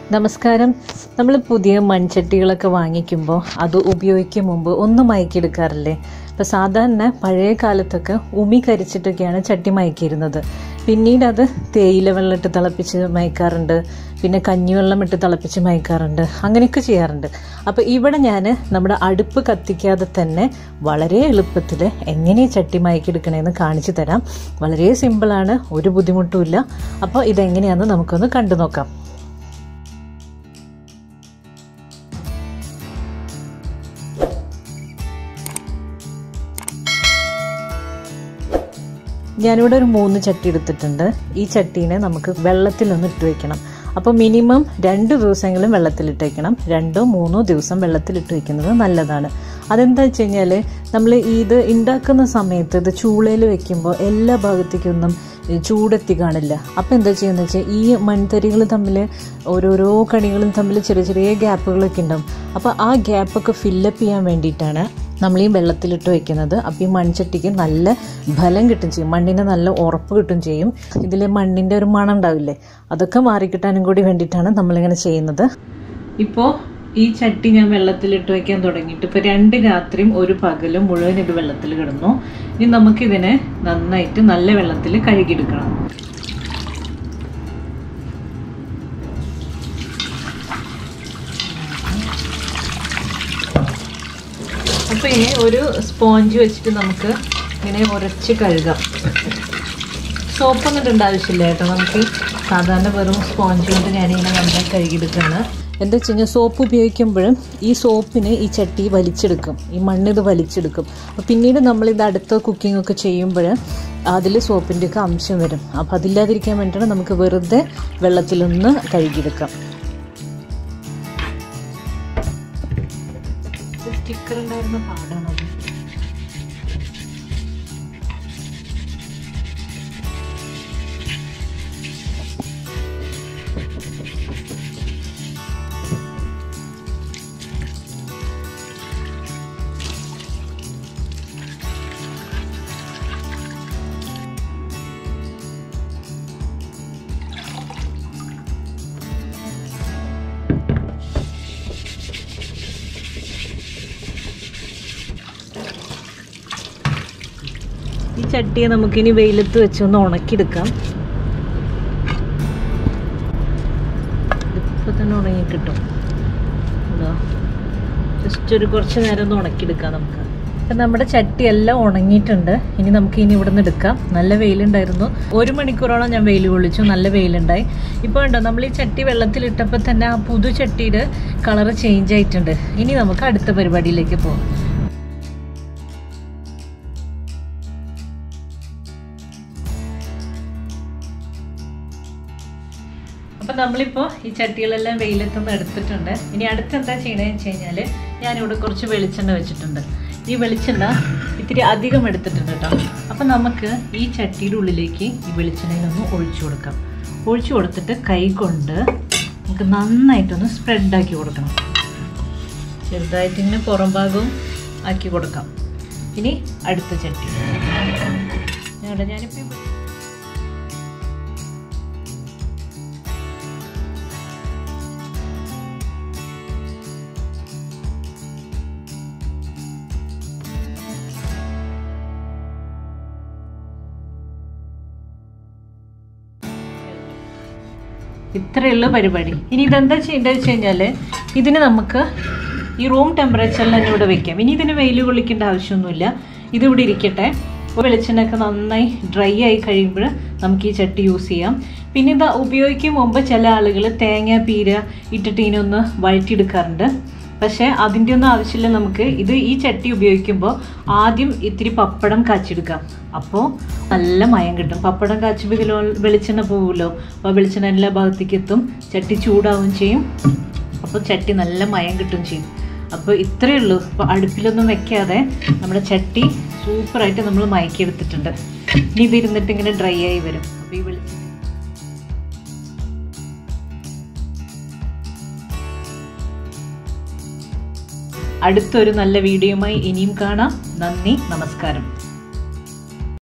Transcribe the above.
നമസ്കാരം നമ്മൾ പുതിയ മൺചട്ടികളൊക്കെ വാങ്ങിക്കുമ്പോൾ അത് ഉപയോഗിക്കും മുമ്പ് ഒന്ന് മയക്കിയെടുക്കാറില്ലേ ഇപ്പോൾ സാധാരണ പഴയ കാലത്തൊക്കെ ഉമി കരിച്ചിട്ടൊക്കെയാണ് ചട്ടി മയക്കിയിരുന്നത് പിന്നീട് അത് തേയില വെള്ളം ഇട്ട് തിളപ്പിച്ച് മയക്കാറുണ്ട് പിന്നെ കഞ്ഞിവെള്ളം ഇട്ട് തിളപ്പിച്ച് മയക്കാറുണ്ട് അങ്ങനെയൊക്കെ ചെയ്യാറുണ്ട് അപ്പോൾ ഇവിടെ ഞാൻ നമ്മുടെ അടുപ്പ് കത്തിക്കാതെ തന്നെ വളരെ എളുപ്പത്തിൽ എങ്ങനെ ചട്ടി മയക്കിയെടുക്കണമെന്ന് കാണിച്ചു തരാം വളരെ സിമ്പിളാണ് ഒരു ബുദ്ധിമുട്ടുമില്ല അപ്പോൾ ഇതെങ്ങനെയാണെന്ന് നമുക്കൊന്ന് കണ്ടു നോക്കാം ഞാനിവിടെ ഒരു മൂന്ന് ചട്ടി എടുത്തിട്ടുണ്ട് ഈ ചട്ടീനെ നമുക്ക് വെള്ളത്തിലൊന്ന് ഇട്ട് വെക്കണം അപ്പോൾ മിനിമം രണ്ട് ദിവസമെങ്കിലും വെള്ളത്തിലിട്ട് വെക്കണം രണ്ടോ മൂന്നോ ദിവസം വെള്ളത്തിലിട്ട് വെക്കുന്നത് നല്ലതാണ് അതെന്താ വെച്ച് കഴിഞ്ഞാൽ നമ്മൾ ഇത് ഉണ്ടാക്കുന്ന സമയത്ത് ഇത് ചൂളയിൽ വെക്കുമ്പോൾ എല്ലാ ഭാഗത്തേക്കൊന്നും ചൂടെത്തി കാണില്ല അപ്പോൾ എന്താ ചെയ്യുന്നത് വെച്ചാൽ ഈ മൺതരികൾ തമ്മിൽ ഓരോരോ കണികളും തമ്മിൽ ചെറിയ ചെറിയ ഗ്യാപ്പുകളൊക്കെ ഉണ്ടാവും അപ്പോൾ ആ ഗ്യാപ്പൊക്കെ ഫില്ലപ്പ് ചെയ്യാൻ വേണ്ടിയിട്ടാണ് നമ്മൾ ഈ വെള്ളത്തിലിട്ട് വെക്കുന്നത് അപ്പോൾ ഈ മൺചട്ടിക്ക് നല്ല ഫലം കിട്ടും ചെയ്യും മണ്ണിന് നല്ല ഉറപ്പ് കിട്ടും ചെയ്യും ഇതിൽ മണ്ണിൻ്റെ ഒരു മണം ഉണ്ടാവില്ലേ അതൊക്കെ മാറിക്കിട്ടാനും കൂടി വേണ്ടിയിട്ടാണ് നമ്മളിങ്ങനെ ചെയ്യുന്നത് ഇപ്പോൾ ഈ ചട്ടി ഞാൻ വെള്ളത്തിലിട്ട് വെക്കാൻ തുടങ്ങിയിട്ട് ഇപ്പോൾ രണ്ട് രാത്രിയും ഒരു പകലും മുഴുവൻ ഇത് വെള്ളത്തിൽ കിടന്നു ഇനി നമുക്കിതിനെ നന്നായിട്ട് നല്ല വെള്ളത്തിൽ കഴുകിയെടുക്കണം അപ്പോൾ ഇനി ഒരു സ്പോഞ്ച് വെച്ചിട്ട് നമുക്ക് ഇങ്ങനെ ഉരച്ച് കഴുകാം സോപ്പൊന്നും ഇടേണ്ട ആവശ്യമില്ല കേട്ടോ നമുക്ക് സാധാരണ വെറും സ്പോഞ്ച് കൊണ്ട് ഞാനിങ്ങനെ നന്നായി കഴുകിയെടുക്കുകയാണ് എന്താ വെച്ച് കഴിഞ്ഞാൽ സോപ്പ് ഉപയോഗിക്കുമ്പോഴും ഈ സോപ്പിന് ഈ ചട്ടി വലിച്ചെടുക്കും ഈ മണ്ണ് ഇത് വലിച്ചെടുക്കും അപ്പോൾ പിന്നീട് നമ്മളിത് അടുത്ത കുക്കിംഗ് ഒക്കെ ചെയ്യുമ്പോൾ അതിൽ സോപ്പിൻ്റെയൊക്കെ അംശം വരും അപ്പോൾ അതില്ലാതിരിക്കാൻ വേണ്ടിയിട്ട് നമുക്ക് വെറുതെ വെള്ളത്തിലൊന്ന് കഴുകിയെടുക്കാം സ്റ്റിക്കർ ഉണ്ടായിരുന്ന പാടാണ് അത് ഈ ചട്ടിയെ നമുക്കിനി വെയിലത്ത് വെച്ചൊന്ന് ഉണക്കിയെടുക്കാം ഇപ്പൊ തന്നെ ഉണങ്ങി കിട്ടും എന്താ ജസ്റ്റ് ഒരു കുറച്ച് നേരം ഒന്ന് ഉണക്കിയെടുക്കാം നമുക്ക് അപ്പം നമ്മുടെ ചട്ടി എല്ലാം ഉണങ്ങിയിട്ടുണ്ട് ഇനി നമുക്ക് ഇനി ഇവിടെ നിന്ന് എടുക്കാം നല്ല വെയിലുണ്ടായിരുന്നു ഒരു മണിക്കൂറോളം ഞാൻ വെയിൽ കൊള്ളിച്ചു നല്ല വെയിലുണ്ടായി ഇപ്പോൾ ഉണ്ടോ നമ്മൾ ഈ ചട്ടി വെള്ളത്തിലിട്ടപ്പോൾ തന്നെ ആ പുതു ചട്ടിയുടെ കളറ് ചേഞ്ച് ആയിട്ടുണ്ട് ഇനി നമുക്ക് അടുത്ത പരിപാടിയിലേക്ക് പോകാം അപ്പം നമ്മളിപ്പോൾ ഈ ചട്ടികളെല്ലാം വെയിലത്തുനിന്ന് എടുത്തിട്ടുണ്ട് ഇനി അടുത്ത് എന്താ ചെയ്യണമെന്ന് വെച്ച് കഴിഞ്ഞാൽ ഞാനിവിടെ കുറച്ച് വെളിച്ചെണ്ണ വെച്ചിട്ടുണ്ട് ഈ വെളിച്ചെണ്ണ ഇത്തിരി അധികം എടുത്തിട്ടുണ്ട് കേട്ടോ അപ്പം നമുക്ക് ഈ ചട്ടിയുടെ ഉള്ളിലേക്ക് ഈ വെളിച്ചെണ്ണയിലൊന്ന് ഒഴിച്ചു കൊടുക്കാം ഒഴിച്ചു കൊടുത്തിട്ട് കൈ കൊണ്ട് നമുക്ക് നന്നായിട്ടൊന്ന് സ്പ്രെഡാക്കി കൊടുക്കണം ചെറുതായിട്ട് ഇങ്ങനെ പുറം ഭാഗവും ആക്കി കൊടുക്കാം ഇനി അടുത്ത ചട്ടി ഞാനിവിടെ ഞാനിപ്പോൾ ഇത്രയുള്ള പരിപാടി ഇനി ഇതെന്താ ചെയ്യേണ്ടത് വെച്ച് കഴിഞ്ഞാൽ ഇതിന് നമുക്ക് ഈ റൂം ടെമ്പറേച്ചറിൽ തന്നെ ഇവിടെ വെക്കാം ഇനി ഇതിന് വെയിൽ കൊള്ളിക്കേണ്ട ആവശ്യമൊന്നുമില്ല ഇതിവിടെ ഇരിക്കട്ടെ വെളിച്ചെണ്ണയൊക്കെ നന്നായി ഡ്രൈ ആയി കഴിയുമ്പോൾ നമുക്ക് ഈ ചട്ടി യൂസ് ചെയ്യാം പിന്നെ ഇത് ഉപയോഗിക്കും മുമ്പ് ചില ആളുകൾ തേങ്ങ പീര ഇട്ടിട്ട് ഇതിനൊന്ന് വഴറ്റിയെടുക്കാറുണ്ട് പക്ഷേ അതിൻ്റെ ഒന്നും ആവശ്യമില്ല നമുക്ക് ഇത് ഈ ചട്ടി ഉപയോഗിക്കുമ്പോൾ ആദ്യം ഇത്തിരി പപ്പടം കാച്ചെടുക്കാം അപ്പോൾ നല്ല മയം കിട്ടും പപ്പടം കാച്ചുമ്പോൾ ഇതിൽ വെളിച്ചെണ്ണ പോകുമല്ലോ അപ്പോൾ വെളിച്ചെണ്ണ എല്ലാ ഭാഗത്തേക്ക് എത്തും ചട്ടി ചൂടാവുകയും ചെയ്യും അപ്പോൾ ചട്ടി നല്ല മയം കിട്ടും ചെയ്യും അപ്പോൾ ഇത്രയേ ഉള്ളൂ അപ്പോൾ അടുപ്പിലൊന്നും വെക്കാതെ നമ്മുടെ ചട്ടി സൂപ്പറായിട്ട് നമ്മൾ മയക്കിയെടുത്തിട്ടുണ്ട് ഇനി ഇതിരുന്നിട്ട് ഇങ്ങനെ ഡ്രൈ ആയി വരും അപ്പോൾ ഈ വെളിച്ചെണ്ണ അടുത്തൊരു നല്ല വീഡിയോയുമായി ഇനിയും കാണാം നന്ദി നമസ്കാരം